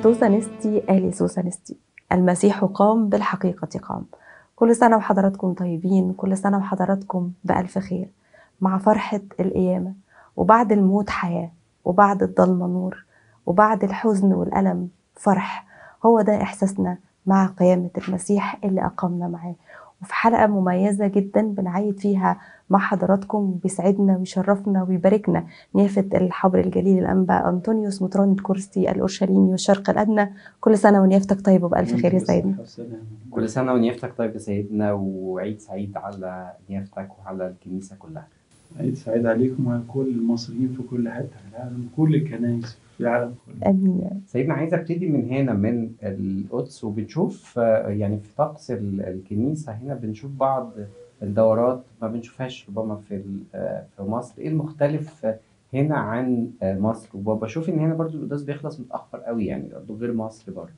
سوسانستي آلي سوسانستي المسيح قام بالحقيقة قام كل سنة وحضراتكم طيبين كل سنة وحضراتكم بألف خير مع فرحة القيامة وبعد الموت حياة وبعد الضلمة نور وبعد الحزن والألم فرح هو ده إحساسنا مع قيامة المسيح اللي أقامنا معاه وفي حلقة مميزة جدا بنعيد فيها مع حضراتكم بيسعدنا ويشرفنا ويباركنا نيافة الحبر الجليل الأنبا أنطونيوس مطران الكرسي الأورشليمي والشرق الأدنى كل سنة ونيافتك طيب وبألف خير يا سيدنا كل سنة ونيافتك طيب يا سيدنا وعيد سعيد على نيافتك وعلى الكنيسة كلها عيد سعيد عليكم وعلى كل المصريين في كل حتة في العالم كل الكنائس في العالم كله آمين يا رب. سيدنا عايز ابتدي من هنا من القدس وبنشوف آه، يعني في طقس ال- الكنيسة هنا بنشوف بعض الدورات ما بنشوفهاش ربما في ال- آه، في مصر ايه المختلف هنا عن آه، مصر وبشوف ان هنا برضو القداس بيخلص متأخر قوي يعني برضو غير مصر برضو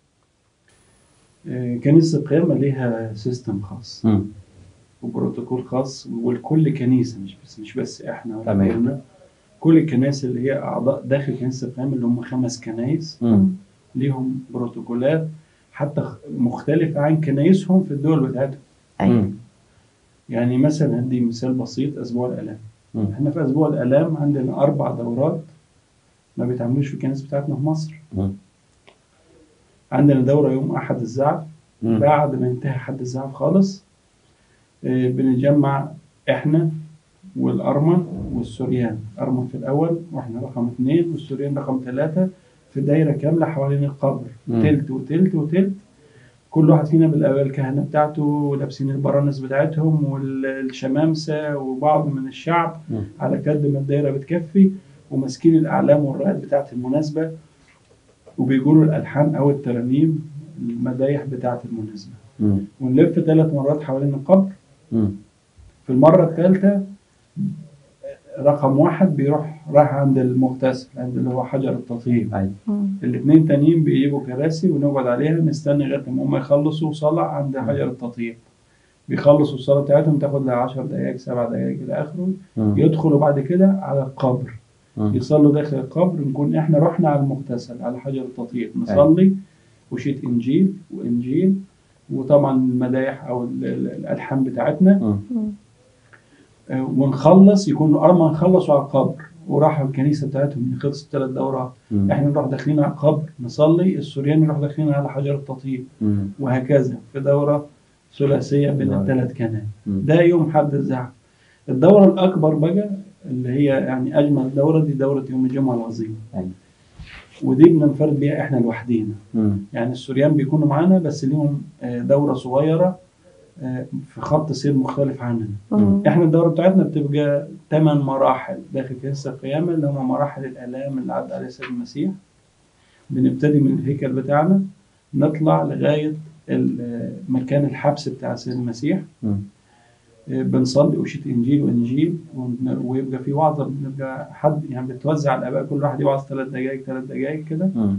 آه، كنيسة القيامة ليها سيستم خاص مم. وبروتوكول خاص ولكل كنيسة مش بس مش بس احنا ولا تمام. غيرنا كل الكنائس اللي هي أعضاء داخل كنيسة القيامة اللي هم خمس كنايس مم. ليهم بروتوكولات حتى خ- مختلفة عن كنايسهم في الدول بتاعتهم أيوة. مم. يعني مثلا هدي مثال بسيط أسبوع الآلام مم. احنا في أسبوع الآلام عندنا أربع دورات ما بيتعملوش في الكنائس بتاعتنا في مصر مم. عندنا دورة يوم أحد الزعف مم. بعد ما ينتهي حد الزعف خالص آه، بنجمع احنا والأرمن والسوريان أرمن في الأول واحنا رقم اثنين والسوريان رقم ثلاثة في دايرة كاملة حوالين القبر مم. تلت وتلت وتلت كل واحد فينا بالأول الكهنة بتاعته ولابسين البرانس بتاعتهم والشمامسة وبعض من الشعب مم. على قد ما الدايرة بتكفي وماسكين الأعلام والرايات بتاعت المناسبة وبيقولوا الألحان أو الترانيم المدايح بتاعت المناسبة مم. ونلف ثلاث مرات حوالين القبر مم. في المرة الثالثة رقم واحد بيروح رايح عند المغتسل عند اللي هو حجر التطهير أيوة. مم. الاثنين تانيين بيجيبوا كراسي ونقعد عليها نستنى لغاية ما هم يخلصوا صلاة عند حجر التطهير بيخلصوا الصلاة بتاعتهم تاخد لها 10 دقايق سبع دقايق إلى آخره مم. يدخلوا بعد كده على القبر مم. يصلوا داخل القبر نكون احنا رحنا على المغتسل على حجر التطهير نصلي وشيت انجيل وانجيل وطبعا المدايح او ال- ال- الالحان بتاعتنا مم. مم. آه، ونخلص يكون ارمى نخلصوا على القبر وراحوا الكنيسه بتاعتهم خلص الثلاث دورات مم. احنا نروح داخلين على القبر نصلي السوريان يروح داخلين على حجر التطهير مم. وهكذا في دوره ثلاثيه بين نعم. الثلاث كنائس مم. ده يوم حد الزعف الدورة الأكبر بقى اللي هي يعني أجمل دورة دي دورة يوم الجمعة العظيمة أيوة. ودي بننفرد بيها إحنا لوحدينا مم. يعني السوريان بيكونوا معانا بس ليهم آه، دورة صغيرة آه، في خط سير مختلف عننا مم. إحنا الدورة بتاعتنا بتبقى ثمان مراحل داخل كنيسة القيامة اللي هم مراحل الآلام اللي عدى عليها سيد المسيح بنبتدي من الهيكل بتاعنا نطلع لغاية ال- آه، مكان الحبس بتاع سيد المسيح مم. بنصلي وشيت انجيل وانجيل ون- ويبقى في وعظه بنبقى حد يعني بتوزع على الاباء كل واحد يوعظ ثلاث دقائق ثلاث دقائق كده مم.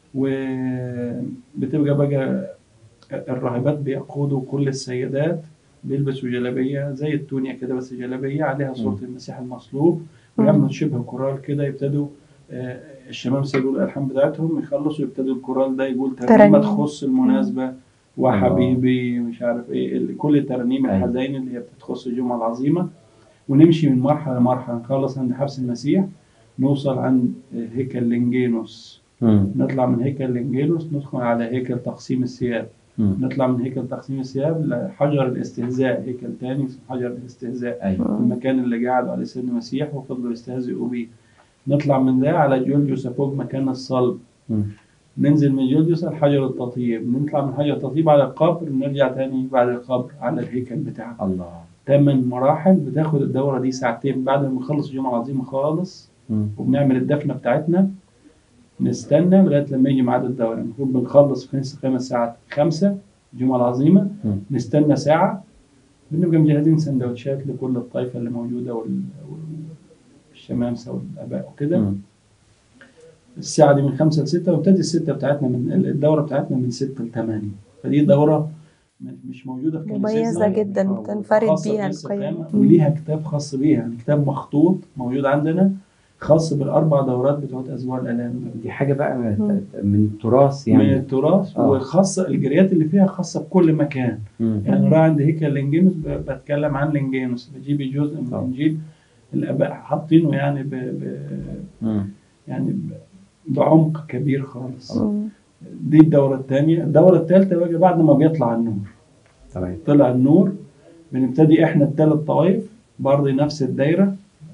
وبتبقى بقى الراهبات بيقودوا كل السيدات بيلبسوا جلابيه زي التونيا كده بس جلابيه عليها صوره المسيح المصلوب ويعملوا شبه كورال كده يبتدوا آه، الشمامسه يقولوا الالحان بتاعتهم يخلصوا يبتدوا الكورال ده يقول ترنيمه ترانيم. تخص المناسبه وحبيبي مش عارف ايه ال- كل الترانيم أيوة. الحزين اللي هي بتخص الجمعه العظيمه ونمشي من مرحله لمرحله نخلص عند حبس المسيح نوصل عند هيكل لينجينوس مم. نطلع من هيكل لينجينوس ندخل على هيكل تقسيم الثياب مم. نطلع من هيكل تقسيم الثياب لحجر الاستهزاء هيكل تاني اسمه حجر الاستهزاء أيوة. المكان اللي قعدوا عليه سيدنا المسيح وفضلوا يستهزئوا بيه نطلع من ده على جولجوس فوق مكان الصلب مم. ننزل من جولجوس على حجر التطيب نطلع من حجر التطيب على القبر نرجع تاني بعد القبر على الهيكل بتاعنا الله ثمان مراحل بتاخد الدورة دي ساعتين بعد ما نخلص الجمعة العظيمة خالص مم. وبنعمل الدفنة بتاعتنا نستنى لغاية لما يجي ميعاد الدورة المفروض بنخلص في كنيسة القيامة الساعة خمسة الجمعة العظيمة مم. نستنى ساعة بنبقى مجهزين سندوتشات لكل الطائفة اللي موجودة وال- والشمامسة والآباء وكده مم. الساعة دي من خمسة لستة وابتدي الستة بتاعتنا من الدورة بتاعتنا من ستة لثمانية فدي دورة م- مش موجودة في كنيستنا مميزة جدا آه، تنفرد خاصة بيها بكنيسة القيامة وليها كتاب خاص بيها يعني كتاب مخطوط موجود عندنا خاص بالاربع دورات بتوع اسبوع الالام دي حاجه بقى من, مم. من التراث من يعني التراث آه. وخاصه الجريات اللي فيها خاصه بكل مكان مم. يعني راح عند هيكل لينجينوس ب- بتكلم عن لينجينوس بجيب جزء من آه. الانجيل الاباء حاطينه يعني ب... ب... مم. يعني ب... بعمق كبير خالص مم. دي الدوره الثانيه الدوره الثالثه بقى بعد ما بيطلع النور تمام طلع النور بنبتدي احنا الثلاث طوائف برضه نفس الدايره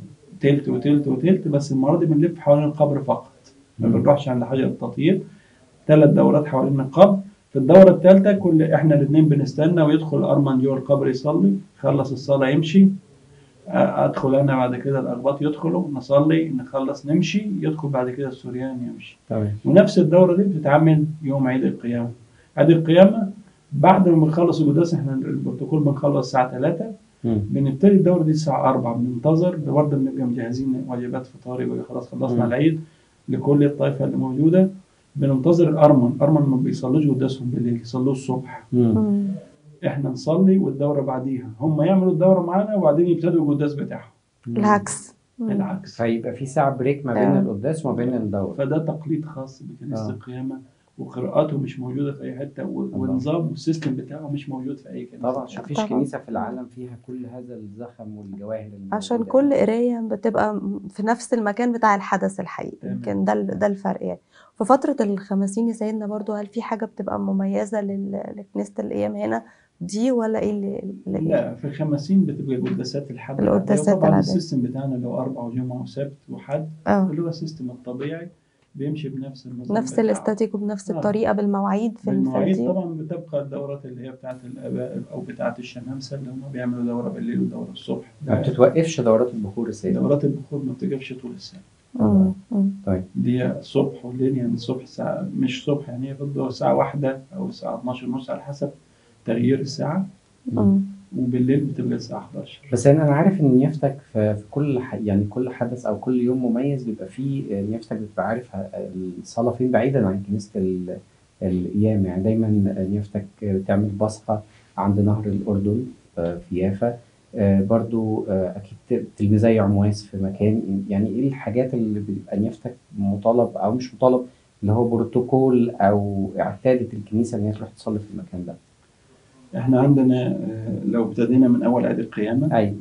تلت وتلت وتلت بس المره دي بنلف حوالين القبر فقط ما مم. بنروحش عند حجر التطهير ثلاث دورات حوالين القبر في الدورة الثالثة كل احنا الاثنين بنستنى ويدخل الأرمن جوه القبر يصلي يخلص الصلاة يمشي أ- ادخل انا بعد كده الاغباط يدخلوا نصلي نخلص نمشي يدخل بعد كده السوريان يمشي تمام ونفس الدورة دي بتتعمل يوم عيد القيامة عيد القيامة بعد ما بنخلص القداس احنا البروتوكول بنخلص الساعة 3 مم. بنبتدي الدورة دي الساعة 4 بننتظر برضه بنبقى مجهزين وجبات فطاري بقى خلاص خلصنا مم. العيد لكل الطائفة اللي موجودة بننتظر الأرمن الأرمن ما بيصلوش قداسهم بالليل يصلوه الصبح مم. مم. احنا نصلي والدورة بعديها هم يعملوا الدورة معانا وبعدين يبتدوا القداس بتاعهم العكس مم. العكس فيبقى في ساعه بريك ما بين آه. القداس وما بين الدوره فده تقليد خاص بكنيسة آه. القيامة وقراءاته مش موجودة في أي حتة و- الله. والنظام والسيستم بتاعه مش موجود في أي كنيسة طبعا عشان مفيش طبعاً. كنيسه في العالم فيها كل هذا الزخم والجواهر اللي عشان موجودة. كل قراية بتبقى في نفس المكان بتاع الحدث الحقيقي تمام. يمكن ده ال- ده الفرق يعني في فترة الخمسين يا سيدنا برضو هل في حاجة بتبقى مميزة لل- لكنيسة الأيام هنا دي ولا ايه اللي, اللي لا في الخمسين بتبقى القداسات الحد القداسات العادية. طبعا العادية. السيستم بتاعنا اللي هو أربع وجمعة وسبت وحد اه اللي هو السيستم الطبيعي بيمشي بنفس النظام نفس بتاعه. الاستاتيك وبنفس آه. الطريقة بالمواعيد في بالمواعيد الفردي طبعا بتبقى الدورات اللي هي بتاعت الآباء أو بتاعت الشمامسة اللي هم بيعملوا دورة بالليل ودورة الصبح ما بتتوقفش دورات البخور السيدة دورات البخور ما بتقفش طول السنة مم. مم. دي صبح وليل يعني الصبح ساعة مش صبح يعني هي برضه ساعة واحدة أو الساعة 12 ونص على حسب تغيير الساعة مم. وبالليل بتبقى الساعة 11 بس انا أنا عارف ان نيافتك في في كل ح... يعني كل حدث او كل يوم مميز بيبقى فيه نيافتك بتبقى عارف ه- الصلاه فين بعيدا عن كنيسه ال... الايام يعني دايما نيافتك تعمل بصحه عند نهر الاردن آه، في يافا آه، برضو آه، اكيد تلميذي عمواس في مكان يعني ايه الحاجات اللي بيبقى نيافتك مطالب او مش مطالب اللي هو بروتوكول او اعتادت الكنيسه ان هي تروح تصلي في المكان ده احنا عندنا آه، لو ابتدينا من أول عيد القيامة ايوه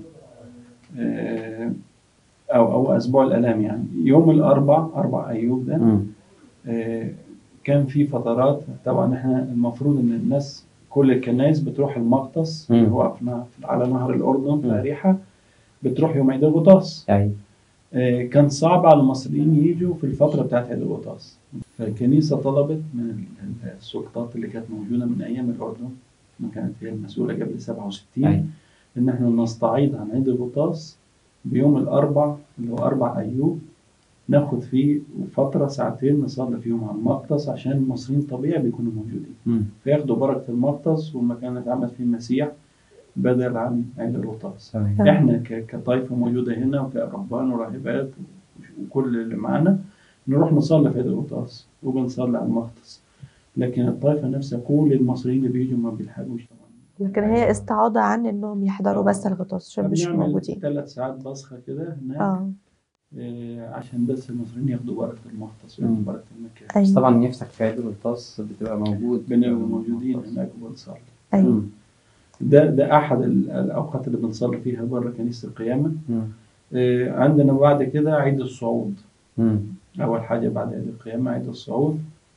آه، أو أو أسبوع الآلام يعني يوم الأربع أربع أيوب ده مم. آه، كان في فترات طبعا احنا المفروض ان الناس كل الكنائس بتروح المقدس مم. اللي هو في- على نهر الاردن في مم. اريحه بتروح يوم عيد الغطاس ايوه آه، كان صعب على المصريين يجوا في الفتره بتاعت عيد الغطاس فالكنيسه طلبت من ال- السلطات اللي كانت موجوده من ايام الاردن ما كانت هي المسؤوله قبل 67 ايوه ان احنا نستعيد عن عيد الغطاس بيوم الاربع اللي هو اربع ايوب ناخد فيه فتره ساعتين نصلي فيهم على المقدس عشان المصريين طبيعي بيكونوا موجودين مم. فياخدوا بركه المقدس والمكان اللي اتعمل فيه المسيح بدل عن عيد الغطاس تمام تمام. احنا ك- كطائفه موجوده هنا وكرهبان وراهبات وكل اللي معانا نروح نصلي في عيد الغطاس وبنصلي على المقدس لكن الطائفه نفسها كل المصريين اللي بيجوا ما بيلحقوش طبعا لكن هي استعاضة عن انهم يحضروا آه. بس الغطاس عشان مش فبنعمل موجودين ثلاث ساعات بصخه كده هناك اه آه، عشان بس المصريين ياخدوا بركه المقدس وياخدوا مم. بركه المكان بس ايوه طبعا نفسك في عيد الغطاس بتبقى موجود بنبقى موجودين هناك وبنصلي ايوه مم. ده ده احد ال- الاوقات اللي بنصلي فيها بره كنيسه القيامه مم. آه، عندنا بعد كده عيد الصعود مم. اول حاجه بعد عيد القيامه عيد الصعود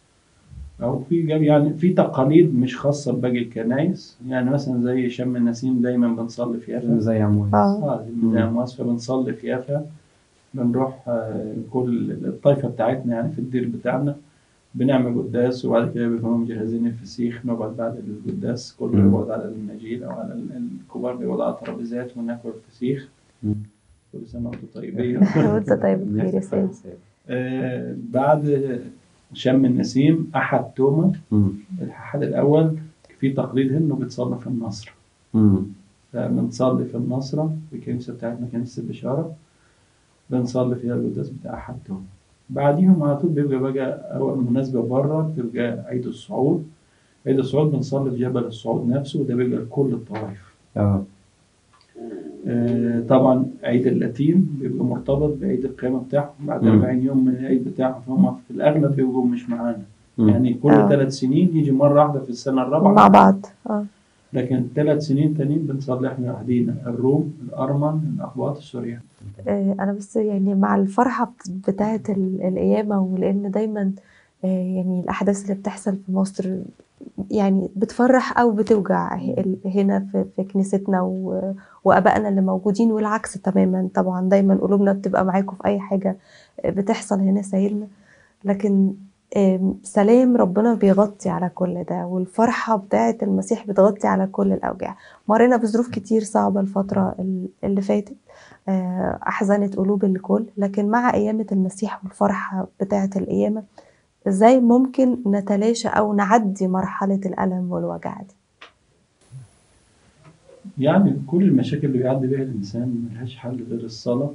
او في جاب- يعني في تقاليد مش خاصه بباقي الكنائس يعني مثلا زي شم النسيم دايما بنصلي في يافا زي عموما اه اه زي امواس فبنصلي في يافا بنروح آه، كل الطائفه بتاعتنا يعني في الدير بتاعنا بنعمل قداس وبعد كده بيكونوا مجهزين الفسيخ نقعد بعد القداس كله مم. يقعد على النجيل او على ال- الكبار بيقعدوا على الترابيزات وناكل الفسيخ مم. كل سنه وانتم طيبين وانت طيب بخير يا نفسك سيد في السيد. آه، بعد شم النسيم احد توما مم. الأحد الأول في تقليد إنه بتصلى في النصر مم. فبنصلي في النصرة في الكنيسة بتاعتنا كنيسة البشارة بنصلي فيها القداس بتاع أحد توما بعديهم على طول بيبقى بقى أول مناسبة بره بتبقى عيد الصعود عيد الصعود بنصلي في جبل الصعود نفسه وده بيبقى لكل الطوائف اه آه، طبعا عيد اللاتين بيبقى مرتبط بعيد القيامة بتاعهم بعد مم. 40 يوم من العيد بتاعهم فهم في الأغلب بيبقوا مش معانا مم. يعني كل آه. ثلاث سنين يجي مرة واحدة في السنة مع الرابعة بعض اه لكن ثلاث سنين تانيين بنصلي احنا لوحدينا الروم الأرمن الأقباط السوريان آه، انا بس يعني مع الفرحه بت- بتاعه ال- القيامه ولان دايما آه، يعني الاحداث اللي بتحصل في مصر يعني بتفرح او بتوجع ه- هنا في في كنيستنا و- وابائنا اللي موجودين والعكس تماما طبعا دايما قلوبنا بتبقى معاكم في اي حاجه بتحصل هنا سايلنا لكن آم، سلام ربنا بيغطي على كل ده والفرحه بتاعه المسيح بتغطي على كل الاوجاع مرينا بظروف كتير صعبه الفتره ال- اللي فاتت آه، أحزنت قلوب الكل لكن مع قيامة المسيح والفرحة بتاعة القيامة إزاي ممكن نتلاشى أو نعدي مرحلة الألم والوجع دي يعني كل المشاكل اللي بيعدي بيها الإنسان ملهاش حل غير الصلاة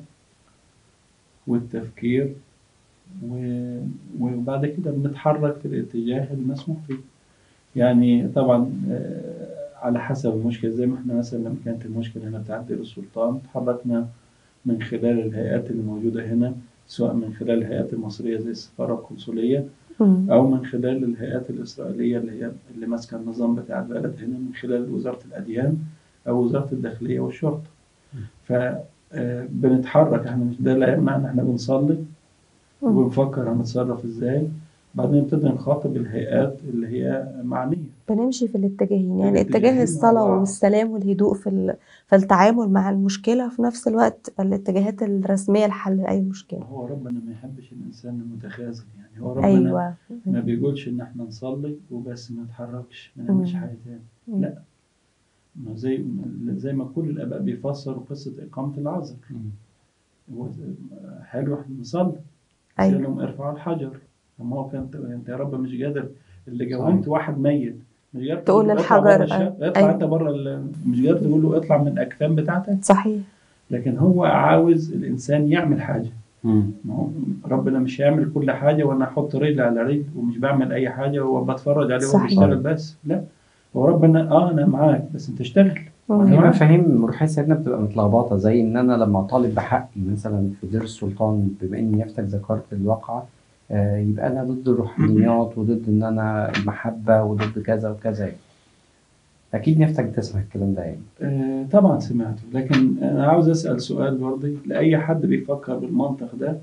والتفكير و... وبعد كده بنتحرك في الاتجاه المسموح فيه يعني طبعا آه، على حسب المشكلة زي ما احنا مثلا لما كانت المشكلة هنا بتاعت دير السلطان تحركنا من خلال الهيئات اللي موجودة هنا سواء من خلال الهيئات المصرية زي السفارة القنصلية مم. أو من خلال الهيئات الإسرائيلية اللي هي اللي ماسكة النظام بتاع البلد هنا من خلال وزارة الأديان أو وزارة الداخلية والشرطة. ف آه، بنتحرك احنا مش ده لا يمنع ان احنا بنصلي مم. وبنفكر هنتصرف ازاي بعدين نبتدي نخاطب الهيئات اللي هي معنيه بنمشي في الاتجاهين يعني الاتجاهين اتجاه مع الصلاة بعض. والسلام والهدوء في ال- في التعامل مع المشكلة وفي نفس الوقت الاتجاهات الرسمية لحل أي مشكلة هو ربنا ما يحبش الانسان المتخاذل يعني هو ربنا أيوة ما بيقولش ان احنا نصلي وبس ما نتحركش ما نعملش مم. حاجه تاني مم. لا. ما زي زي ما كل الاباء بيفسروا قصه اقامه العذر هو حلو احنا نصلي أيوة لهم ارفعوا الحجر اما هو كان انت يا رب مش قادر اللي جوانت واحد ميت مش قادر تقول له اطلع للحجر، بره الشقة، أيوة. اطلع أيوة. انت بره ال- مش قادر تقول له اطلع من الاكفان بتاعتك صحيح لكن هو عاوز الانسان يعمل حاجه مم. ما هو ربنا مش هيعمل كل حاجه وانا احط رجل على رجل ومش بعمل اي حاجه وبتفرج عليه وهو صحيح. بيشتغل بس لا هو ربنا اه انا معاك بس انت اشتغل في مم. تمام. مفاهيم روحية سيدنا بتبقى متلخبطة زي إن أنا لما أطالب بحقي مثلا في دير السلطان بما إني يفتك ذكرت الواقعة آه، يبقى أنا ضد الروحانيات وضد إن أنا المحبة وضد كذا وكذا يعني. أكيد نفتك بتسمع الكلام ده يعني. آه طبعا سمعته لكن انا عاوز اسال سؤال برضه لاي حد بيفكر بالمنطق ده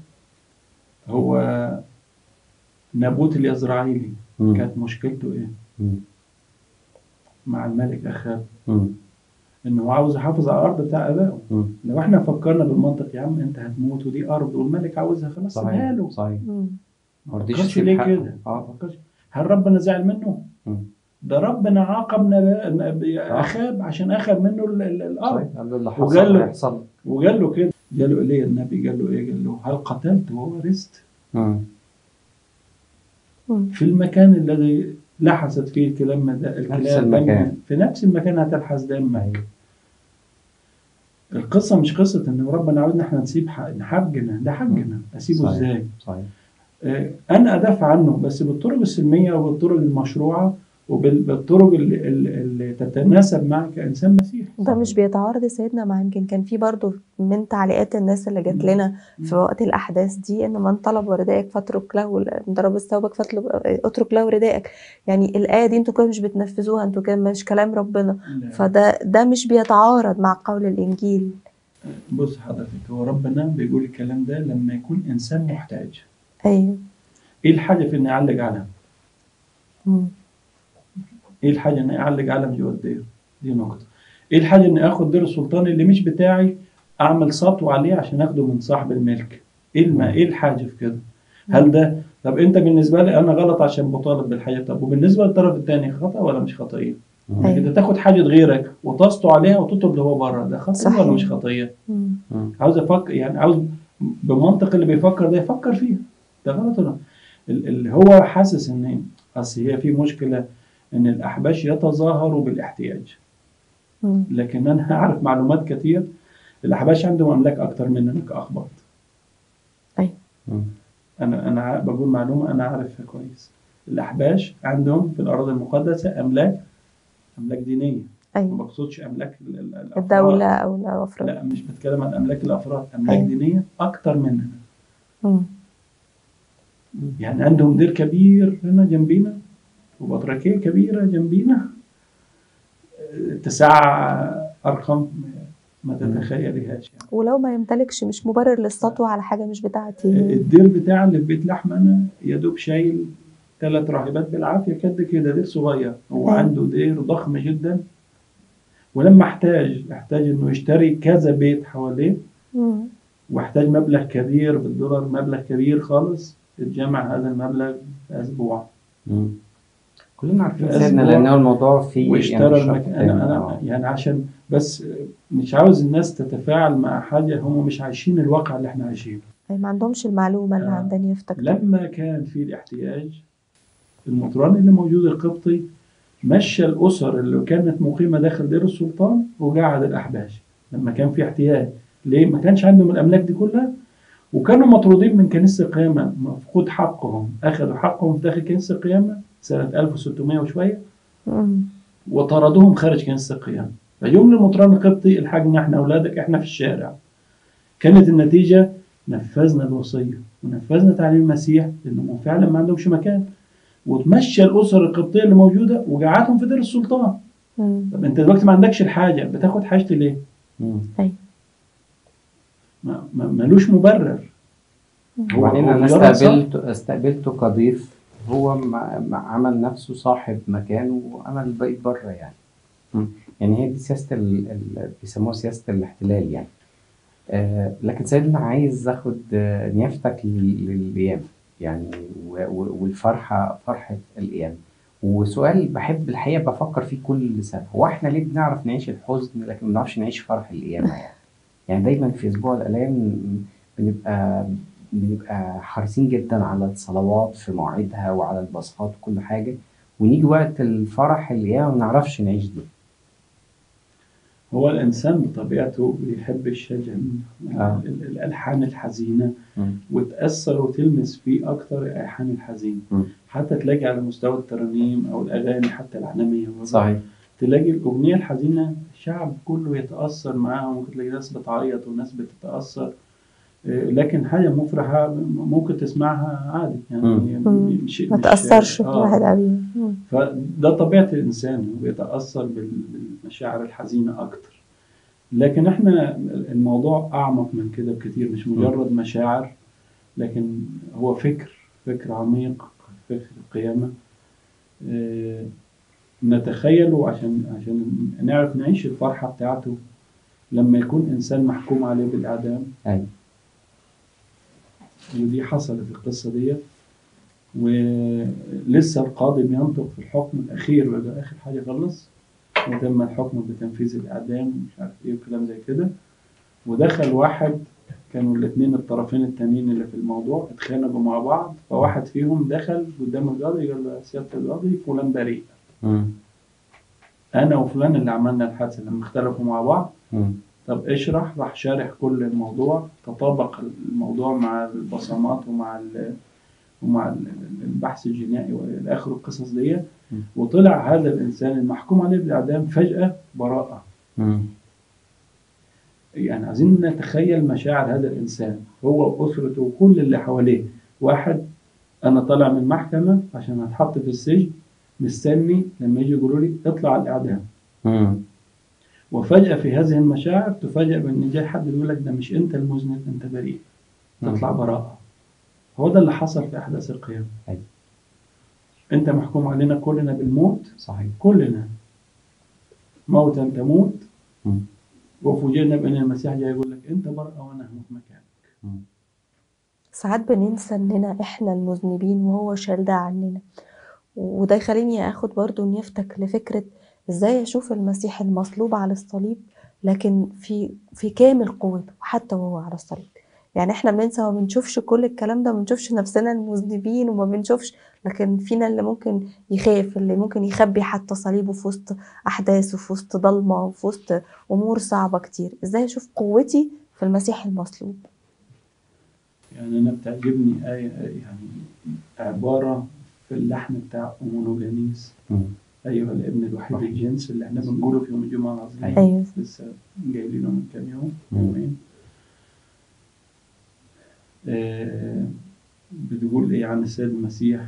هو نابوت اليزرعيلي مم. كانت مشكلته ايه مم. مع الملك اخاب مم. انه هو عاوز يحافظ على الارض بتاع ابائه مم. لو احنا فكرنا بالمنطق يا عم انت هتموت ودي ارض والملك عاوزها خلاص سيبها صحيح له صحيح مم. ما رضيش فكرش يسيب ليه حقه. كده ما اه فكرش هل ربنا زعل منه مم. ده ربنا عاقب نب- نب- اخاب عشان اخذ منه ال- ال- الارض صحيح قال له اللي وقال حصل له- هيحصل وقال له كده قال له ايه النبي قال له ايه قال له هل قتلت وورثت مم. مم. في المكان الذي لحست فيه الكلام ده الكلاب المكان. دم- في نفس المكان هتلحس دم أيوه. القصه مش قصه ان ربنا عاوزنا احنا نسيب حق حقنا ده حقنا اسيبه صحيح. ازاي صحيح آه، انا ادافع عنه بس بالطرق السلميه وبالطرق المشروعه وبالطرق اللي, اللي اللي تتناسب معك كانسان مسيحي ده مش بيتعارض يا سيدنا مع يمكن كان في برضو من تعليقات الناس اللي جات مم. لنا في وقت الاحداث دي ان من طلب ردائك فاترك له من ضرب ثوبك فاطلب اترك له ردائك يعني الايه دي انتوا كده مش بتنفذوها انتوا كده مش كلام ربنا لا. فده ده مش بيتعارض مع قول الانجيل بص حضرتك هو ربنا بيقول الكلام ده لما يكون انسان محتاج ايوه ايه الحاجه في اني اعلق علم مم. ايه الحاجه اني اعلق علم جوه الدير دي نقطه ايه الحاجه اني اخد دير السلطان اللي مش بتاعي اعمل سطو عليه عشان اخده من صاحب الملك ايه الم... ايه الحاجه في كده هل ده طب انت بالنسبه لي انا غلط عشان بطالب بالحاجه طب وبالنسبه للطرف الثاني خطا ولا مش خطئيه مم. أيوة. انت تاخد حاجه غيرك وتسطو عليها وتطلب اللي هو بره ده خطئيه صحيح. ولا مش خطئيه مم. مم. عاوز افكر يعني عاوز بمنطق اللي بيفكر ده يفكر فيها ده غلط ولا ال- اللي هو حاسس ان اصل هي في مشكله ان الاحباش يتظاهروا بالاحتياج مم. لكن انا اعرف معلومات كتير الاحباش عندهم املاك اكتر مننا كاخبار مم. انا انا ع- بقول معلومه انا عارفها كويس الاحباش عندهم في الاراضي المقدسه املاك املاك دينيه ما ايوه بقصدش املاك ال- ال- الأفراد. الدولة او الافراد لا مش بتكلم عن املاك الافراد املاك أيوة. دينيه اكتر مننا مم. يعني عندهم دير كبير هنا جنبينا وبطريركيه كبيره جنبينا آه، تسع ارقام ما تتخيليهاش يعني ولو ما يمتلكش مش مبرر للسطوة على حاجة مش بتاعتي الدير بتاع اللي في بيت لحم انا يا دوب شايل ثلاث راهبات بالعافيه قد كده دير صغير هو أيوة. عنده دير ضخم جدا ولما احتاج احتاج انه يشتري كذا بيت حواليه مم. واحتاج مبلغ كبير بالدولار مبلغ كبير خالص اتجمع هذا المبلغ في اسبوع مم. كلنا عارفين في سيدنا أسبوع لأن هو الموضوع فيه واشترى يعني المكان شق انا تاني. انا آه. يعني عشان بس مش عاوز الناس تتفاعل مع حاجه هم مش عايشين الواقع اللي احنا عايشينه أي ما عندهمش المعلومة اللي آه. عندنا يفتكر لما كان في الاحتياج المطران اللي موجود القبطي مشى الأسر اللي كانت مقيمة داخل دير السلطان وقعد الأحباش لما كان في احتياج ليه؟ ما كانش عندهم الأملاك دي كلها وكانوا مطرودين من كنيسة القيامة مفقود حقهم أخذوا حقهم في داخل كنيسة القيامة سنة 1600 وشوية مم. وطردوهم خارج كنيسة القيامة فجم للمطران القبطي الحقنا احنا أولادك احنا في الشارع كانت النتيجة نفذنا الوصية ونفذنا تعليم المسيح لأنهم فعلا ما عندهمش مكان وتمشى الأسر القبطية اللي موجودة وقعدهم في دير السلطان مم. طب أنت دلوقتي ما عندكش الحاجة بتاخد حاجتي ليه؟ مم. ما ما- ملوش مبرر هو- وبعدين هو انا مجرد استقبلته استقبلته كضيف هو مع مع عمل نفسه صاحب مكان وانا اللي بقيت بره يعني مم. يعني هي دي سياسه ال... ال... بيسموها سياسه الاحتلال يعني آه لكن سيدنا عايز اخد آه نيافتك لل- للقيامه يعني و... و... والفرحه فرحه القيامه وسؤال بحب الحقيقه بفكر فيه كل سنه هو احنا ليه بنعرف نعيش الحزن لكن ما بنعرفش نعيش فرح القيامه يعني يعني دايما في اسبوع الالام بنبقى بنبقى حريصين جدا على الصلوات في مواعيدها وعلى البصات وكل حاجة ونيجي وقت الفرح اللي ما بنعرفش نعيش دي هو الإنسان بطبيعته بيحب الشجن آه. ال- ال- الألحان الحزينة مم. وتأثر وتلمس فيه أكتر الألحان الحزينة مم. حتى تلاقي على مستوى الترانيم أو الأغاني حتى العالمية برضه. صحيح تلاقي الأغنية الحزينة الشعب كله يتأثر معاها ممكن تلاقي ناس بتعيط وناس بتتأثر آه، لكن حاجة مفرحة ممكن تسمعها عادي يعني مم. مش ما مش- تأثرش آه. الواحد قوي مم. فده طبيعة الإنسان هو بيتأثر بال- بالمشاعر الحزينة أكتر لكن إحنا الموضوع أعمق من كده بكتير مش مجرد مشاعر لكن هو فكر فكر عميق فكر القيامة آه، نتخيله عشان عشان نعرف نعيش الفرحة بتاعته لما يكون إنسان محكوم عليه بالإعدام أيوة ودي حصلت القصة دي ولسه القاضي بينطق في الحكم الأخير وده آخر حاجة خلص وتم الحكم بتنفيذ الإعدام مش عارف إيه وكلام زي كده ودخل واحد كانوا الاثنين الطرفين التانيين اللي في الموضوع اتخانقوا مع بعض فواحد فيهم دخل قدام القاضي قال له يا سيادة القاضي فلان بريء مم. أنا وفلان اللي عملنا الحادثة لما اختلفوا مع بعض مم. طب اشرح راح شارح كل الموضوع تطابق الموضوع مع البصمات ومع ال ومع ال- البحث الجنائي والى اخره القصص دي م. وطلع هذا الانسان المحكوم عليه بالاعدام فجاه براءه مم. يعني عايزين نتخيل مشاعر هذا الانسان هو واسرته وكل اللي حواليه واحد انا طالع من المحكمه عشان هتحط في السجن مستني لما يجي يقولوا لي اطلع على الاعدام مم. وفجأة في هذه المشاعر تفاجأ بأن جاي حد يقول لك ده مش أنت المذنب أنت بريء تطلع براءة هو ده اللي حصل في أحداث القيامة أيوة. أنت محكوم علينا كلنا بالموت صحيح كلنا موتا تموت مم. وفوجئنا بأن المسيح جاي يقول لك أنت براءة وأنا هموت مكانك مم. ساعات بننسى اننا احنا المذنبين وهو شال ده عننا وده يخليني اخد برضو نيفتك لفكرة ازاي اشوف المسيح المصلوب على الصليب لكن في في كامل قوته حتى وهو على الصليب يعني احنا بننسى وما بنشوفش كل الكلام ده ما بنشوفش نفسنا المذنبين وما بنشوفش لكن فينا اللي ممكن يخاف اللي ممكن يخبي حتى صليبه في وسط احداث وفي وسط ضلمه وفي وسط امور صعبه كتير ازاي اشوف قوتي في المسيح المصلوب يعني أنا بتعجبني آية يعني عبارة في اللحن بتاع أمونوجانيس مم. ايها الابن الوحيد صحيح. الجنس اللي احنا بنقوله في يوم الجمعه العظيم أيوة. ايوه لسه جايلينه من كام يوم مم. يومين آه، بتقول ايه عن السيد المسيح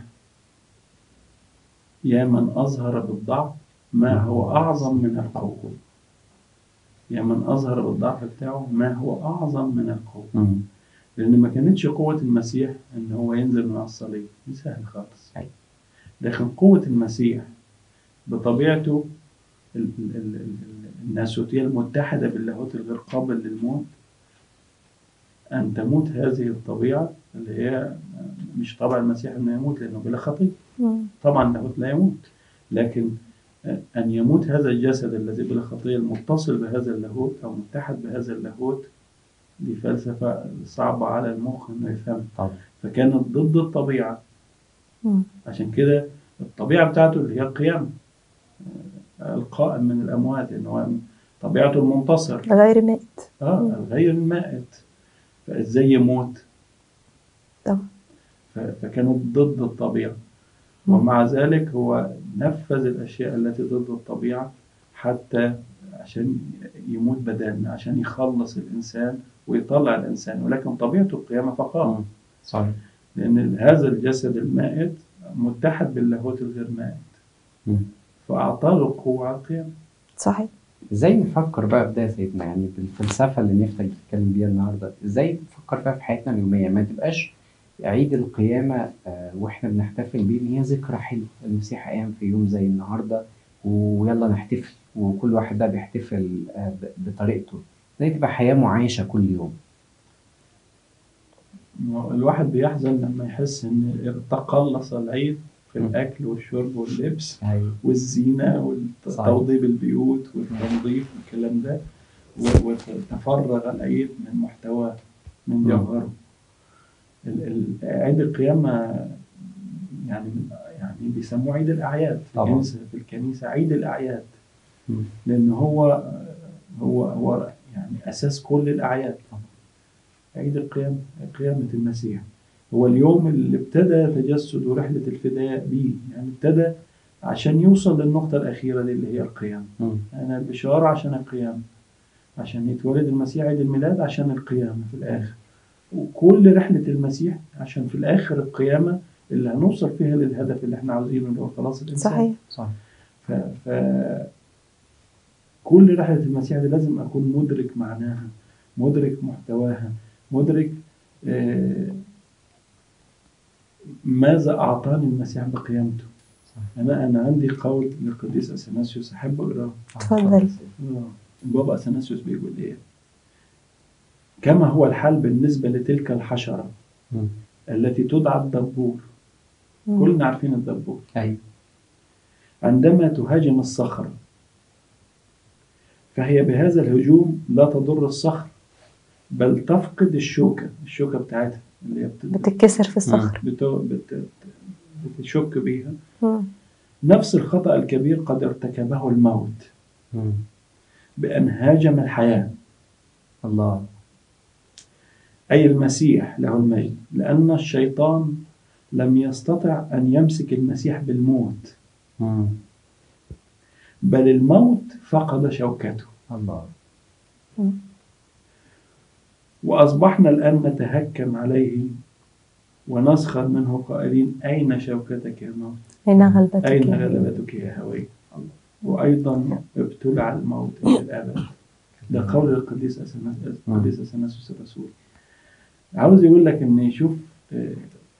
يا من اظهر بالضعف ما هو اعظم من القوه يا من اظهر بالضعف بتاعه ما هو اعظم من القوه مم. لان ما كانتش قوه المسيح ان هو ينزل من على الصليب دي سهل خالص أيوة. لكن قوه المسيح بطبيعته ال- ال- ال- ال- الناسوتيه المتحده باللاهوت الغير قابل للموت ان تموت هذه الطبيعه اللي هي مش طبع المسيح انه يموت لانه بلا خطيه مم. طبعا اللاهوت لا يموت لكن أن يموت هذا الجسد الذي بلا خطية المتصل بهذا اللاهوت أو متحد بهذا اللاهوت دي فلسفة صعبة على المخ إنه يفهمها طبعا فكانت ضد الطبيعة مم. عشان كده الطبيعة بتاعته اللي هي القيامة آه، القائم من الأموات إن هو طبيعته المنتصر غير مائت اه مم. الغير المائت فإزاي يموت طبعا ف- فكانوا ضد الطبيعة مم. ومع ذلك هو نفذ الأشياء التي ضد الطبيعة حتى عشان يموت بدلنا عشان يخلص الإنسان ويطلع الإنسان ولكن طبيعته القيامة فقط مم. صحيح لأن هذا الجسد المائت متحد باللاهوت الغير مائت مم. فأعطاه القوة على القيامة صحيح ازاي نفكر بقى في ده يا سيدنا يعني بالفلسفه اللي نفتح نتكلم بيها النهارده ازاي نفكر فيها في حياتنا اليوميه ما تبقاش عيد القيامه آه، واحنا بنحتفل بيه ان هي ذكرى حلوه المسيح قام في يوم زي النهارده ويلا نحتفل وكل واحد بقى بيحتفل آه، ب- بطريقته ازاي تبقى حياه معايشه كل يوم الواحد بيحزن لما يحس إن تقلص العيد في م. الأكل والشرب واللبس ايوه والزينة صحيح. وتوضيب البيوت والتنظيف والكلام ده و- وتفرغ العيد من محتواه من مم. جوهره ال- ال- عيد القيامة يعني يعني بيسموه عيد الأعياد في طبعا. الكنيسة في الكنيسة عيد الأعياد مم. لأن هو هو هو يعني أساس كل الأعياد طبعا. عيد القيامة قيامة المسيح هو اليوم اللي ابتدى تجسد ورحلة الفداء بيه يعني ابتدى عشان يوصل للنقطة الأخيرة دي اللي هي القيامة مم. أنا البشارة عشان القيامة عشان يتولد المسيح عيد الميلاد عشان القيامة في الآخر وكل رحلة المسيح عشان في الآخر القيامة اللي هنوصل فيها للهدف اللي احنا عاوزينه اللي هو خلاص الإنسان صحيح صحيح ف... ف... كل رحلة المسيح دي لازم أكون مدرك معناها مدرك محتواها مدرك آه، ماذا أعطاني المسيح بقيامته صحيح. أنا أنا عندي قول للقديس أثناسيوس أحب أقراه اتفضل. البابا أثناسيوس بيقول إيه كما هو الحال بالنسبة لتلك الحشرة مم. التي تدعى الدبور مم. كلنا عارفين الدبور ايوه عندما تهاجم الصخر فهي بهذا الهجوم لا تضر الصخر بل تفقد الشوكة الشوكة بتاعتها اللي هي بت... بتتكسر في الصخر بت... بت... بتشك بيها مم. نفس الخطأ الكبير قد ارتكبه الموت مم. بأن هاجم الحياة الله أي المسيح له المجد لأن الشيطان لم يستطع أن يمسك المسيح بالموت مم. بل الموت فقد شوكته الله مم. وأصبحنا الآن نتهكم عليه ونسخر منه قائلين أين شوكتك يا موت أين غلبتك أين يا غلبتك يا هوي وأيضا ابتلع الموت إلى الأبد ده قول القديس أثناس- القديس أثناسيوس الرسول عاوز يقول لك إن يشوف آه،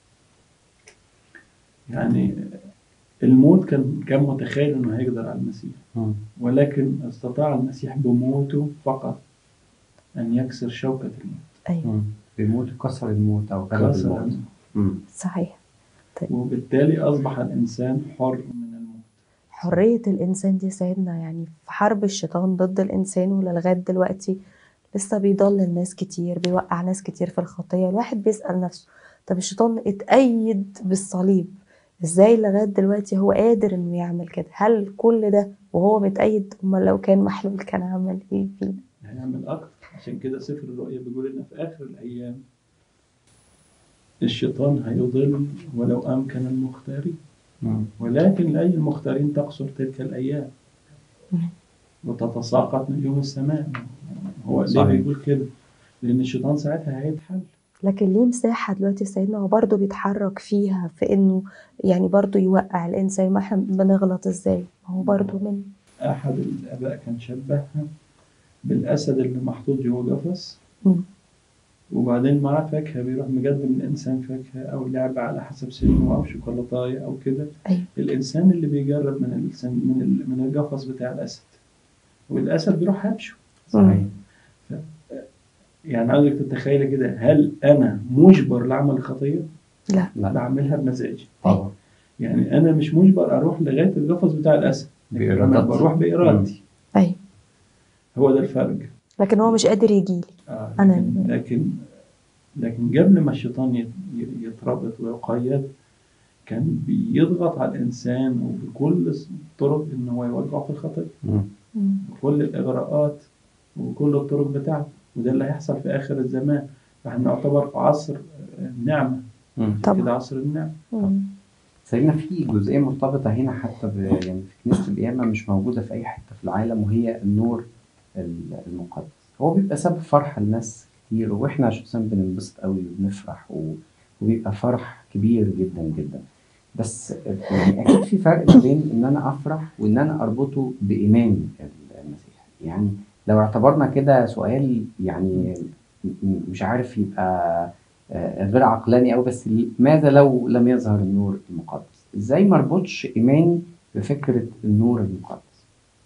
يعني الموت كان كان متخيل إنه هيقدر على المسيح مم. ولكن استطاع المسيح بموته فقط أن يكسر شوكة الموت أيوة مم. بيموت كسر الموت او غلب كسر الموت الموت. مم. صحيح وبالتالي أصبح الإنسان حر من الموت حرية الإنسان دي سيدنا يعني في حرب الشيطان ضد الإنسان ولغاية دلوقتي لسه بيضلل ناس كتير بيوقع ناس كتير في الخطية الواحد بيسأل نفسه طب الشيطان اتأيد بالصليب ازاي لغاية دلوقتي هو قادر انه يعمل كده هل كل ده وهو متأيد امال لو كان محلول كان عمل ايه فينا هيعمل أكتر عشان كده سفر الرؤيا بيقول إن في آخر الأيام الشيطان هيضل ولو أمكن المختارين مم. ولكن لأجل المختارين تقصر تلك الأيام وتتساقط نجوم السماء هو ليه صحيح. بيقول كده؟ لأن الشيطان ساعتها هيتحل لكن ليه مساحة دلوقتي سيدنا هو برضه بيتحرك فيها في انه يعني برضه يوقع الانسان ما احنا بنغلط ازاي ما هو برضه من أحد الآباء كان شبهها بالأسد اللي محطوط جوه قفص مم. وبعدين معاه فاكهة بيروح مقدم الإنسان فاكهة أو لعبة على حسب سنه أو شوكولاتاية أو كده أيوة. الإنسان اللي بيجرب من الإنسان من ال- من القفص بتاع الأسد والأسد بيروح هبشه صحيح يعني عاوزك تتخيلي كده هل أنا مجبر لعمل الخطية؟ لا لا بعملها بمزاجي طبعا يعني أنا مش مجبر أروح لغاية القفص بتاع الأسد لكن أنا بإرادتي. بروح بإرادتي ايوه هو ده الفرق لكن هو مش قادر يجيلي آه، أنا- لكن لكن لكن قبل ما الشيطان يت- ي- يتربط ويقيد كان بيضغط على الإنسان وبكل الطرق إن هو يوقعه في الخطية مم. مم. بكل الإغراءات وبكل الطرق بتاعته وده اللي هيحصل في آخر الزمان فاحنا نعتبر في عصر النعمة مم. طبعا. كده عصر النعمة مم. سيدنا في جزئية مرتبطة هنا حتى ب يعني في كنيسة القيامة مش موجودة في أي حتة في العالم وهي النور ال- المقدس هو بيبقى سبب فرحة لناس كتير وإحنا شخصيا بننبسط قوي وبنفرح و- وبيبقى فرح كبير جدا جدا بس يعني أكيد في فرق ما بين إن أنا أفرح وإن أنا أربطه بإيماني المسيح يعني لو اعتبرنا كده سؤال يعني م- م- مش عارف يبقى آه، غير عقلاني قوي بس ماذا لو لم يظهر النور المقدس؟ ازاي ما اربطش ايماني بفكره النور المقدس؟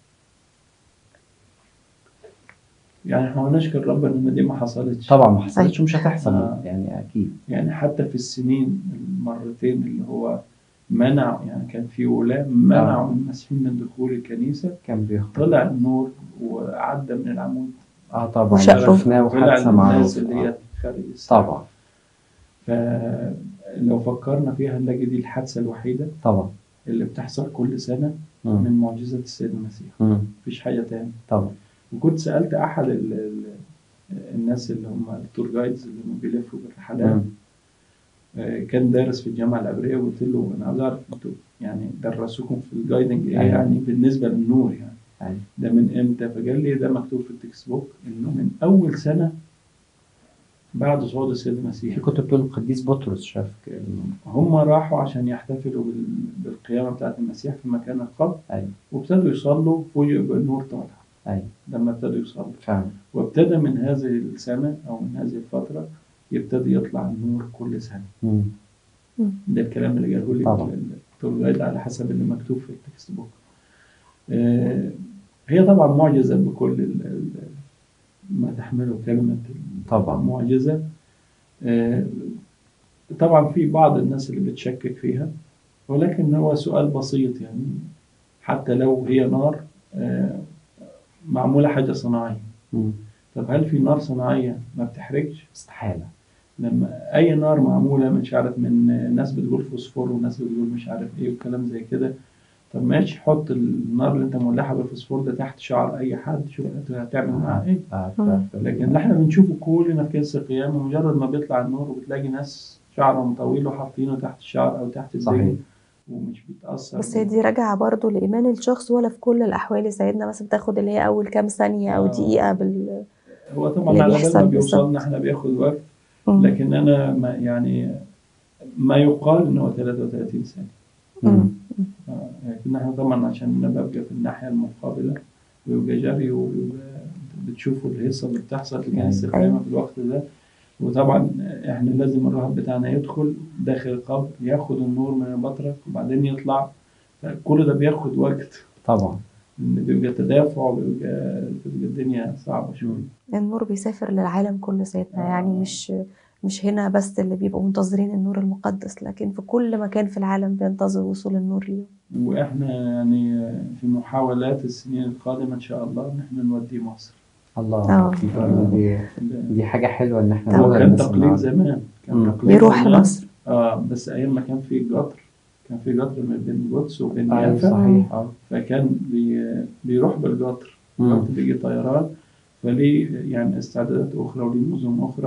يعني احنا بنشكر ربنا إن دي ما حصلتش طبعا ما حصلتش ومش هتحصل آه. يعني اكيد يعني حتى في السنين المرتين اللي هو منع يعني كان في ولاة منعوا المسيحيين من دخول الكنيسة كان بيخطئ طلع النور وعدى من العمود اه طبعا وشقه. شفناه طلع وحادثه الناس معروفه اللي آه. هي خارج السماء. طبعا فلو فكرنا فيها هنلاقي دي الحادثة الوحيدة طبعا اللي بتحصل كل سنة مم. من معجزة السيد المسيح مم. مفيش حاجة تاني طبعا وكنت سألت أحد ال ال الناس اللي هم التور جايدز اللي هم بيلفوا بالرحلات مم. آه، كان دارس في الجامعة العبرية وقلت له أنا عاوز أعرف أنتوا يعني درسوكم في الجايدنج إيه أيوة. يعني بالنسبة للنور يعني أيوة. ده من إمتى؟ فقال لي ده مكتوب في التكست بوك إنه من أول سنة بعد صعود السيد المسيح كنت بتقول القديس بطرس شاف كده. هم راحوا عشان يحتفلوا بال- بالقيامة بتاعة المسيح في مكان القبر ايوه وابتدوا يصلوا فوجئوا بالنور طالع ايوه لما ابتدوا يصلوا فعلا وابتدى من هذه السنة أو من هذه الفترة يبتدي يطلع النور كل سنة مم. ده الكلام اللي قاله لي طبعا. الدكتور جايد على حسب اللي مكتوب في التكست بوك آه، هي طبعا معجزة بكل ال- ال- ما تحمله كلمة طبعا معجزة آه، طبعا في بعض الناس اللي بتشكك فيها ولكن هو سؤال بسيط يعني حتى لو هي نار آه، معمولة حاجة صناعية مم. طب هل في نار صناعية ما بتحرقش؟ استحاله لما أي نار معمولة مش عارف من ناس بتقول فوسفور وناس بتقول مش عارف إيه وكلام زي كده طب ماشي حط النار اللي أنت مولعها بالفوسفور ده تحت شعر أي حد شوف أنت هتعمل معاه إيه آه، ف- مم. ف- لكن اللي احنا بنشوفه كلنا في كنيسة القيامة مجرد ما بيطلع النور وبتلاقي ناس شعرهم طويل وحاطينه تحت الشعر أو تحت صحيح الدجل ومش بيتأثر بس هي دي راجعة برضه لإيمان الشخص ولا في كل الأحوال سيدنا مثلا بتاخد اللي هي أول كام ثانية أو آه. دقيقة بال هو اللي طبعا على بال بيحصل ما بالظبط. بيوصلنا احنا بياخد وقت مم. لكن أنا ما يعني ما يقال إن هو 33 سنة مم. آه، لكن احنا طبعا عشان أنا ببقى في الناحية المقابلة ويبقى جري ويبقى بتشوفوا الهيصة اللي بتحصل في كنيسة أيوة. القيامة في الوقت ده وطبعا احنا لازم الراهب بتاعنا يدخل داخل القبر ياخد النور من البطرك وبعدين يطلع كل ده بياخد وقت طبعا إن بيبقى تدافع وبيبقى بتبقى الدنيا صعبة شوية النور بيسافر للعالم كله سيدنا آه. يعني مش مش هنا بس اللي بيبقوا منتظرين النور المقدس لكن في كل مكان في العالم بينتظر وصول النور ليهم واحنا يعني في محاولات السنين القادمة ان شاء الله ان احنا نوديه مصر الله آه. لطيف. دي دي حاجه حلوه ان احنا طبعا. هو نقولها كان للناس تقليد النهاردة. زمان كان مم. تقليد بيروح زمان. لمصر اه بس ايام ما كان في قطر كان في قطر ما بين القدس وبين ايوه يافا صحيح اه فكان بي بيروح بالقطر مم. وقت بيجي طيران فليه يعني استعدادات اخرى وليه نظم اخرى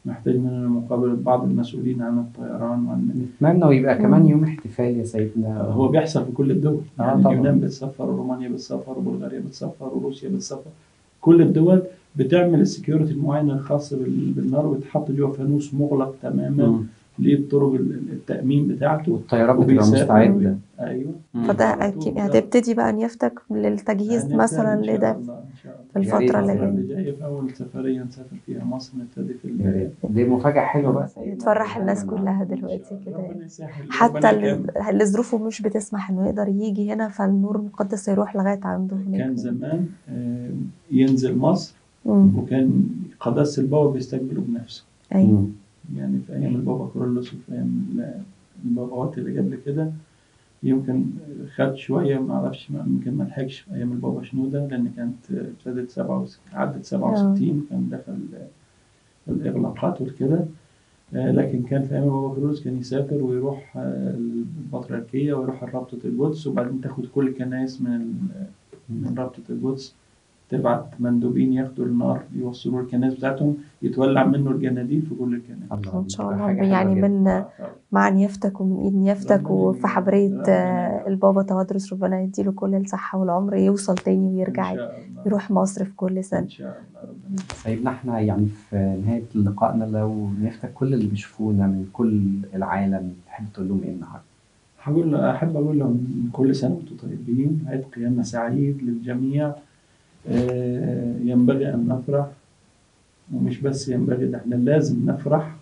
محتاج مننا مقابلة بعض المسؤولين عن الطيران وعن نتمنى ويبقى كمان مم. يوم احتفال يا سيدنا هو بيحصل في كل الدول آه يعني طبعاً. اليونان بتسفر ورومانيا بتسفر وبلغاريا بتسفر وروسيا بتسفر كل الدول بتعمل السكيورتي المعين الخاص بال- بالنار ويتحط جوه فانوس مغلق تماما مم. ليه طرق ال- التأمين بتاعته والطيارات بتبقى وبيسافر. مستعدة ايوه مم. فده على أكيد طول. هتبتدي بقى نيفتك للتجهيز هنبدأ مثلا إن شاء لده الله، إن شاء الله. في الفترة اللي الفترة جاية اللي جاية في أول سفرية نسافر فيها مصر نبتدي في يا ريت. دي مفاجأة حلوة بقى سيدنا. تفرح الناس كلها دلوقتي كده ربنا يسهل حتى ربنا ال- يكرم. اللي ظروفه مش بتسمح انه يقدر يجي هنا فالنور المقدس يروح لغايه عنده هناك كان زمان آه، ينزل مصر مم. وكان قداسة البابا بيستقبله بنفسه ايوه مم. يعني في أيام البابا كورولوس وفي أيام ال- الباباوات اللي قبل كده يمكن خد شوية ما أعرفش ما- يمكن ما لحقش في أيام البابا شنودة لأن كانت ابتدت سبعة وس- عدت 67 كان دخل الإغلاقات والكده آه، لكن كان في أيام البابا كورولوس كان يسافر ويروح آه، البطريركية ويروح رابطة القدس وبعدين تاخد كل الكنائس من ال- من رابطة القدس تبعت مندوبين ياخدوا النار يوصلوا الكنائس بتاعتهم يتولع منه الجناديل في كل الكنائس الله ان شاء بتبقى الله حاجة حلوة يعني جدا. من مع نيافتك ومن ايد نيافتك ربنا وفي يبارك. حبريه ربنا آه، يبارك. البابا توادرس ربنا يديله كل الصحه والعمر يوصل تاني ويرجع إن شاء الله. يروح مصر في كل سنه إن شاء الله ربنا سيدنا احنا يعني في نهاية لقائنا لو نفتك كل اللي بيشوفونا من كل العالم تحب تقول لهم ايه النهارده؟ هقول أحب أقول لهم كل سنة وأنتم طيبين عيد قيامة سعيد للجميع آه، ينبغي أن نفرح ومش بس ينبغي ده احنا لازم نفرح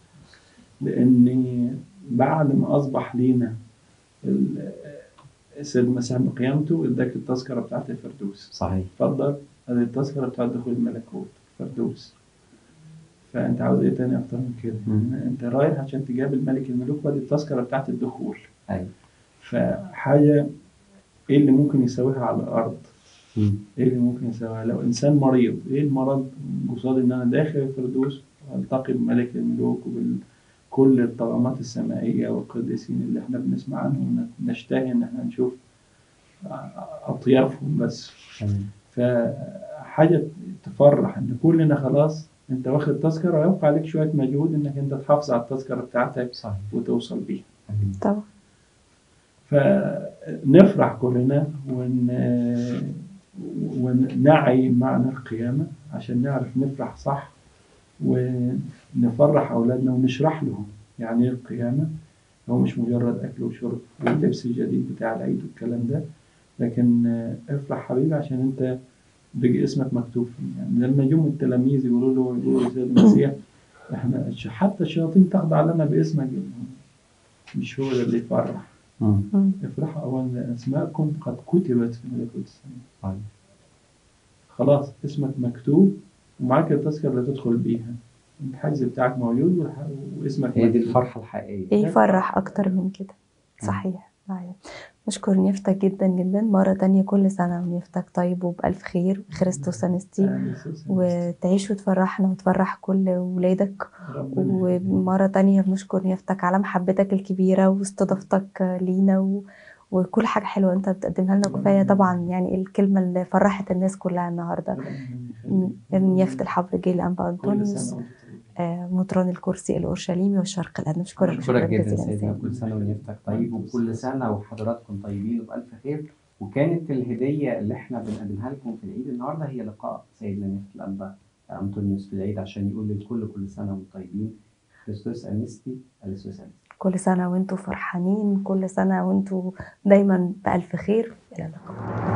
لأن بعد ما أصبح لينا ال- السيد المسيح بقيامته اداك التذكرة بتاعت الفردوس صحيح اتفضل هذه التذكرة بتاعت دخول الملكوت فردوس فأنت عاوز إيه تاني أكتر من كده؟ مم. أنت رايح عشان تقابل ملك الملوك وهذه التذكرة بتاعت الدخول ايوه فحاجة إيه اللي ممكن يساويها على الأرض؟ مم. إيه اللي ممكن يساويها؟ لو إنسان مريض إيه المرض قصاد إن أنا داخل الفردوس وألتقي بملك الملوك وبكل الطغمات السمائية والقديسين اللي إحنا بنسمع عنهم نشتهي إن إحنا نشوف أطيافهم بس تمام. فحاجة تفرح إن كلنا خلاص أنت واخد تذكرة ويوقع عليك شوية مجهود إنك أنت تحافظ على التذكرة بتاعتك صحيح وتوصل بيها. أمين. طبعا فنفرح كلنا ون... ونعي معنى القيامة عشان نعرف نفرح صح ونفرح أولادنا ونشرح لهم يعني إيه القيامة هو مش مجرد أكل وشرب واللبس الجديد بتاع العيد والكلام ده لكن افرح حبيبي عشان أنت بقي اسمك مكتوب فيه يعني لما جم التلاميذ يقولوا له يقولوا لسيد المسيح احنا حتى الشياطين تخضع لنا باسمك مش هو ده اللي يفرح مم. مم. افرحوا أولا لأن أسماءكم قد كتبت في ملكوت السماء صحيح. خلاص اسمك مكتوب ومعاك التذكرة اللي تدخل بيها الحجز بتاعك موجود والح- واسمك هي دي مكتوب. الفرحة الحقيقية ايه يفرح اكتر من كده صحيح صحيح نشكر نيفتك جدا جدا مرة تانية كل سنة ونيفتك طيب وبألف خير خريستوس أنستي آمين. وتعيش وتفرحنا وتفرح كل ولادك ربنا يخليك. ومرة تانية بنشكر نيافتك على محبتك الكبيرة واستضافتك لينا و... وكل حاجة حلوة انت بتقدمها لنا كفاية طبعا يعني الكلمة اللي فرحت الناس كلها النهاردة ربنا يخليك. نيافة الحبر جيل أنبا كل أنطونيوس سنة وأنت طيب. آه، مطران الكرسي الأورشليمي والشرق الأدنى نشكرك أشكرك جدا جزيلا سيدنا سيدنا. كل سنة ونفتك طيب وكل سنة وحضراتكم طيبين وبألف خير وكانت الهدية اللي احنا بنقدمها لكم في العيد النهاردة هي لقاء سيدنا نفس الأنبا أنطونيوس في العيد عشان يقول للكل كل سنة وانتم طيبين كريستوس أنستي أليسوس أنستي كل سنة وانتوا فرحانين كل سنة وانتوا دايما بألف خير إلى اللقاء